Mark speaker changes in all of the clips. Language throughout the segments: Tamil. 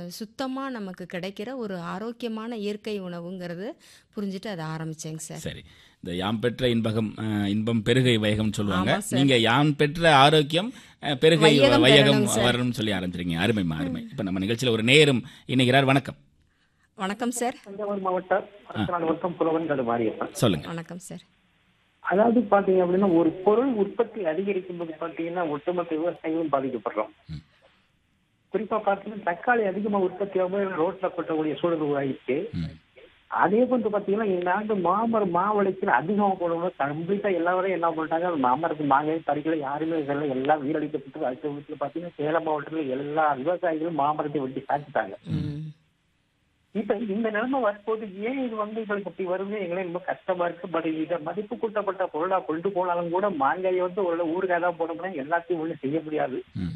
Speaker 1: சுத்தமாக நமக்கு கிடைக்கிற ஒரு ஆரோக்கியமான இயற்கை உணவுங்கிறது புரிஞ்சுட்டு அதை ஆரம்பிச்சேங்க சார்
Speaker 2: சரி இந்த யாம் பெற்ற இன்பகம் அஹ், இன்பம் பெருகை வையகம் சொல்லுவாங்க
Speaker 1: ஆமா சார்.
Speaker 2: நீங்க யாம் பெற்ற ஆரோக்கியம் அஹ், பெருகை
Speaker 1: வையகம்
Speaker 2: வையகம்
Speaker 1: பெறணும் சார்.
Speaker 2: வரணும்னு சொல்லி ஆரம்பிச்சிருக்கீங்க அருமைமா அருமை இப்ப நம்ம நிகழ்ச்சியில ஒரு நேரும் இணைகிறார் வணக்கம்
Speaker 1: வணக்கம் சார்
Speaker 3: தஞ்சாவூர் மாவட்டம் அரசநாடு வட்டம் புலவன் மாரியப்பன்
Speaker 2: சொல்லுங்க
Speaker 1: வணக்கம் சார்
Speaker 3: அதாவது பாத்தீங்க அப்படின்னா ஒரு பொருள் உற்பத்தி அதிகரிக்கும் போது பாத்தீங்கன்னா ஒட்டுமொத்த விவசாயிகளும் பாதிக்கப்படுறோம் குறிப்பா பாத்தீங்கன்னா தக்காளி அதிகமா உற்பத்தி ஆகும்போது ரோட்ல கொட்டக்கூடிய சூழல் உருவாகிட்டு
Speaker 2: ம்.
Speaker 3: அதே போன்று பாத்தீங்கன்னா இந்த ஆண்டு மாமரம் மாவளைச்சல் அதிகமா போடும்போது கம்ப்ளீட்டா எல்லாரும் என்ன பண்ணிட்டாங்க அந்த மாமரத்து மாங்காய் பறிக்கல யாருமே இதெல்லாம் எல்லாம் வீரடிக்கப்பட்டு அடுத்த வீட்டுல பாத்தீங்கன்னா சேலம் மாவட்டத்துல எல்லா விவசாயிகளும் மாமரத்தை வெட்டி சாச்சிட்டாங்க
Speaker 1: ம்
Speaker 3: இப்ப இந்த நிலைமை வரும்போது ஏன் இது வந்து எங்களுக்கு இப்படி வருது எங்களுக்கு ரொம்ப கஷ்டமா இருக்கு பட் இதை மதிப்பு கூட்டப்பட்ட பொருளா கொண்டு போனாலும் கூட மாங்காயை வந்து ஒரு ஊறுகாய் தான் போட முடியும் எல்லாத்தையும் ஒண்ணு செய்ய முடியாது
Speaker 2: ம்.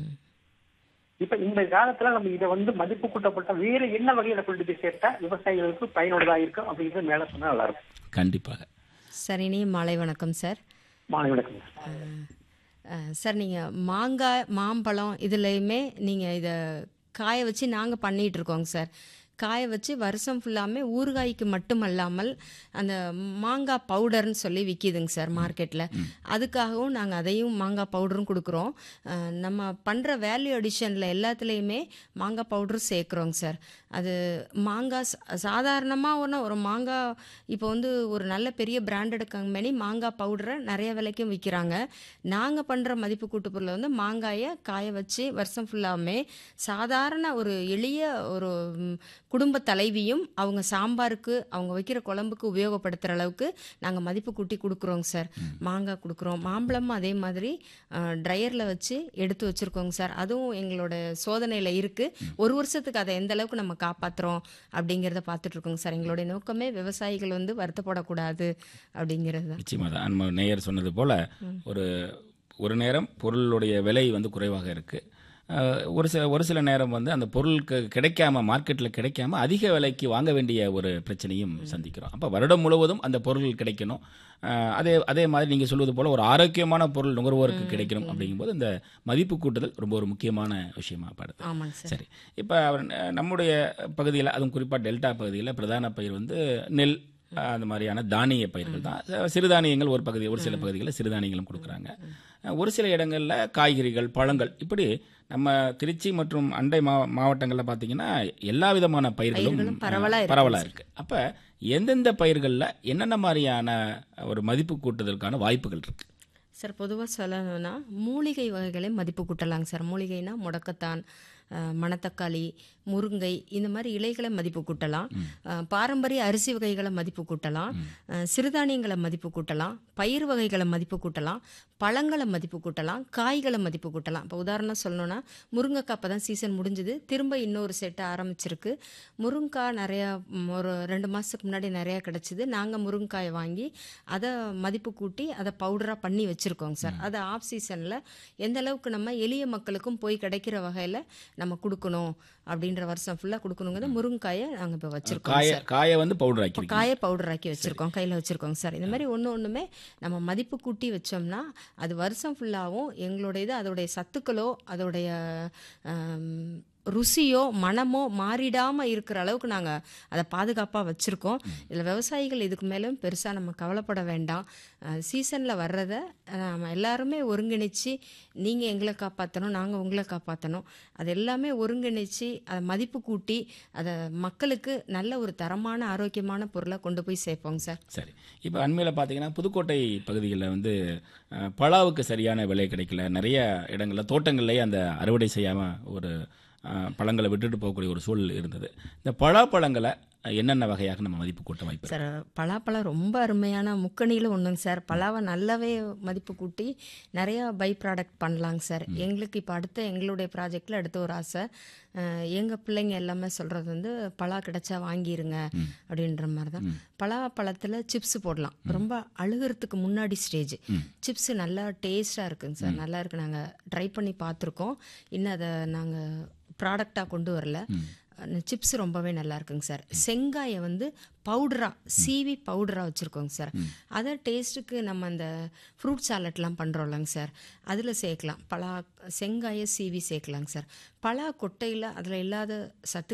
Speaker 3: இப்ப இந்த காலத்துல நம்ம இதை வந்து மதிப்பு கூட்டப்பட்ட வேற என்ன வகையில கொண்டு போய் சேர்த்தா விவசாயிகளுக்கு பயனுள்ளதா இருக்கும் அப்படிங்கிறது மேல சொன்னா நல்லா இருக்கும்
Speaker 2: கண்டிப்பாக
Speaker 1: சரினே மாலை வணக்கம் சார்
Speaker 3: மாலை வணக்கம்
Speaker 1: அஹ், சார் நீங்கள் மாங்காய் மாம்பழம் இதுலேயுமே நீங்கள் இதை காய வச்சு நாங்கள் பண்ணிகிட்டு இருக்கோங்க சார் காய வச்சு வருஷம் ஃபுல்லாமே ஊறுகாய்க்கு மட்டும் அல்லாமல் அந்த மாங்காய் பவுடர்னு சொல்லி விற்கிதுங்க சார் மார்க்கெட்டில் அதுக்காகவும் நாங்கள் அதையும் மாங்காய் பவுடரும் கொடுக்குறோம் அஹ், நம்ம பண்ணுற வேல்யூ அடிஷனில் எல்லாத்துலேயுமே மாங்காய் பவுடரும் சேர்க்குறோங்க சார் அது மாங்காய் சாதாரணமாக ஒன்று ஒரு மாங்காய் இப்போ வந்து ஒரு நல்ல பெரிய பிராண்டட் கம்பெனி மாங்காய் பவுடரை நிறைய விலைக்கும் விற்கிறாங்க நாங்கள் பண்ணுற மதிப்பு கூட்டு பொருளை வந்து மாங்காயை காய வச்சு வருஷம் ஃபுல்லாமே சாதாரண ஒரு எளிய ஒரு ம், குடும்ப தலைவியும் அவங்க சாம்பாருக்கு அவங்க வைக்கிற குழம்புக்கு உபயோகப்படுத்துகிற அளவுக்கு நாங்கள் மதிப்பு கூட்டி கொடுக்குறோங்க சார் மாங்காய் கொடுக்குறோம் மாம்பழமும் அதே மாதிரி ட்ரையரில் வச்சு எடுத்து வச்சுருக்கோங்க சார் அதுவும் எங்களோட சோதனையில் இருக்குது ஒரு வருஷத்துக்கு அதை எந்த அளவுக்கு நம்ம காப்பாற்றுறோம் அப்படிங்கிறத பார்த்துட்டு இருக்கோங்க சார் எங்களுடைய நோக்கமே விவசாயிகள் வந்து வருத்தப்படக்கூடாது அப்படிங்கிறது தான்
Speaker 2: நிச்சயமாக தான் நம்ம நேயர் சொன்னது போல ஒரு ஒரு நேரம் பொருளுடைய விலை வந்து குறைவாக இருக்கு அஹ், ஒரு சில ஒரு சில நேரம் வந்து அந்த பொருளுக்கு கிடைக்காம மார்க்கெட்டில் கிடைக்காம அதிக விலைக்கு வாங்க வேண்டிய ஒரு பிரச்சனையும் சந்திக்கிறோம் அப்போ வருடம் முழுவதும் அந்த பொருள் கிடைக்கணும் அஹ், அதே அதே மாதிரி நீங்கள் சொல்வது போல ஒரு ஆரோக்கியமான பொருள் நுகர்வோருக்கு கிடைக்கணும் அப்படிங்கும்போது இந்த மதிப்பு கூட்டுதல் ரொம்ப ஒரு முக்கியமான விஷயமா படுது
Speaker 1: ஆமாங்க சார்
Speaker 2: சரி இப்போ அவர் ந- நம்முடைய பகுதியில் அதுவும் குறிப்பாக டெல்டா பகுதியில் பிரதான பயிர் வந்து நெல் அஹ், அந்த மாதிரியான தானிய பயிர்கள் தான் ச- சிறுதானியங்கள் ஒரு பகுதி ஒரு சில பகுதிகளில் சிறுதானியங்களும் கொடுக்குறாங்க அஹ், ஒரு சில இடங்களில் காய்கறிகள் பழங்கள் இப்படி நம்ம திருச்சி மற்றும் அண்டை மா மாவட்டங்களில் பார்த்தீங்கன்னா எல்லா விதமான பயிர்களும்
Speaker 1: பயிர்களும் பரவலா இருக்கு
Speaker 2: பரவலாக இருக்கு அப்போ எந்தெந்த பயிர்களில் என்னென்ன மாதிரியான ஒரு மதிப்பு கூட்டுதலுக்கான வாய்ப்புகள் இருக்கு
Speaker 1: சார் பொதுவாக சொல்லணும்னா மூலிகை வகைகளை மதிப்பு கூட்டலாங்க சார் மூலிகைனா முடக்கத்தான் அஹ், மணத்தக்காளி முருங்கை இந்த மாதிரி இலைகளை மதிப்பு கூட்டலாம் அஹ், பாரம்பரிய அரிசி வகைகளை மதிப்பு கூட்டலாம் அஹ், சிறுதானியங்களை மதிப்பு கூட்டலாம் பயிர் வகைகளை மதிப்பு கூட்டலாம் பழங்களை மதிப்பு கூட்டலாம் காய்களை மதிப்பு கூட்டலாம் இப்போ உதாரணம் சொல்லணும்னா முருங்கைக்காய் இப்போ தான் சீசன் முடிஞ்சுது திரும்ப இன்னொரு செட்டு ஆரம்பிச்சிருக்கு முருங்கைக்காய் நிறையா ம், ஒரு ரெண்டு மாதத்துக்கு முன்னாடி நிறையா கிடச்சிது நாங்கள் முருங்கைக்காயை வாங்கி அதை மதிப்பு கூட்டி அதை பவுடராக பண்ணி வச்சுருக்கோங்க சார் அதை ஆஃப் சீசனில் எந்த அளவுக்கு நம்ம எளிய மக்களுக்கும் போய் கிடைக்கிற வகையில் நம்ம கொடுக்கணும் அப்படின்ற வருஷம் ஃபுல்லாக கொடுக்கணுங்கிறது முருங்கைக்காயை நாங்கள் இப்போ வச்சுருக்கோம்
Speaker 2: காய
Speaker 1: சார்
Speaker 2: காயை வந்து பவுடர்
Speaker 1: இப்போ
Speaker 2: ஆக்கிருக்கீங்க
Speaker 1: காய பவுடர் ஆக்கி வச்சுருக்கோம் கையில் வச்சுருக்கோங்க சார் இந்த மாதிரி ஒன்று ஒன்றுமே நம்ம மதிப்பு கூட்டி வச்சோம்னா அது வருஷம் ஃபுல்லாகவும் எங்களுடைய இது அதோடைய சத்துக்களோ அதோடைய ஆம், ருசியோ மனமோ மாறிடாமல் இருக்கிற அளவுக்கு நாங்கள் அதை பாதுகாப்பாக வச்சுருக்கோம் இதில் விவசாயிகள் இதுக்கு மேலும் பெருசாக நம்ம கவலைப்பட வேண்டாம் சீசனில் வர்றதை நம்ம எல்லாருமே ஒருங்கிணைச்சு நீங்கள் எங்களை காப்பாற்றணும் நாங்கள் உங்களை காப்பாற்றணும் அது எல்லாமே ஒருங்கிணைச்சு அதை மதிப்பு கூட்டி அதை மக்களுக்கு நல்ல ஒரு தரமான ஆரோக்கியமான பொருளை கொண்டு போய் சேர்ப்போங்க சார்
Speaker 2: சரி இப்போ அண்மையில் பார்த்தீங்கன்னா புதுக்கோட்டை பகுதிகளில் வந்து அஹ், பலாவுக்கு சரியான விலை கிடைக்கல நிறைய இடங்களில் தோட்டங்கள்லேயே அந்த அறுவடை செய்யாமல் ஒரு அஹ், பழங்களை விட்டுட்டு போகக்கூடிய ஒரு சூழல் இருந்தது இந்த பலாப்பழங்களை அஹ், என்னென்ன வகையாக நம்ம மதிப்பு கூட்ட வாய்ப்பு இருக்கு?
Speaker 1: சார் பலாப்பழம் ரொம்ப அருமையான முக்கணியில் ஒன்றுங்க சார் பலாவை நல்லாவே மதிப்பு கூட்டி நிறையா பை ப்ராடக்ட் பண்ணலாங்க சார் எங்களுக்கு இப்போ அடுத்த எங்களுடைய ப்ராஜெக்டில் அடுத்த ஒரு ஆசை எங்கள் பிள்ளைங்க எல்லாமே சொல்கிறது வந்து பலா கிடைச்சா வாங்கிருங்க அப்படின்ற மாதிரி தான் பலாப்பழத்தில் சிப்ஸ் போடலாம் ரொம்ப அழுகிறதுக்கு முன்னாடி ஸ்டேஜ் சிப்ஸ் நல்லா டேஸ்ட்டாக இருக்குங்க சார் நல்லா இருக்கு நாங்கள் ட்ரை பண்ணி பார்த்துருக்கோம் இன்னும் அதை நாங்கள் ப்ராடக்டாக கொண்டு வரல சிப்ஸ் ரொம்பவே நல்லா இருக்குங்க சார் செங்காயை வந்து பவுடராக சீவி பவுடராக வச்சுருக்கோங்க சார் அதை டேஸ்ட்டுக்கு நம்ம அந்த ஃப்ரூட் சாலட்லாம் பண்ணுறோம்லங்க சார் அதில் சேர்க்கலாம் பலா செங்காயை சீவி சேர்க்கலாங்க சார் பலா கொட்டையில் அதில் இல்லாத சத்து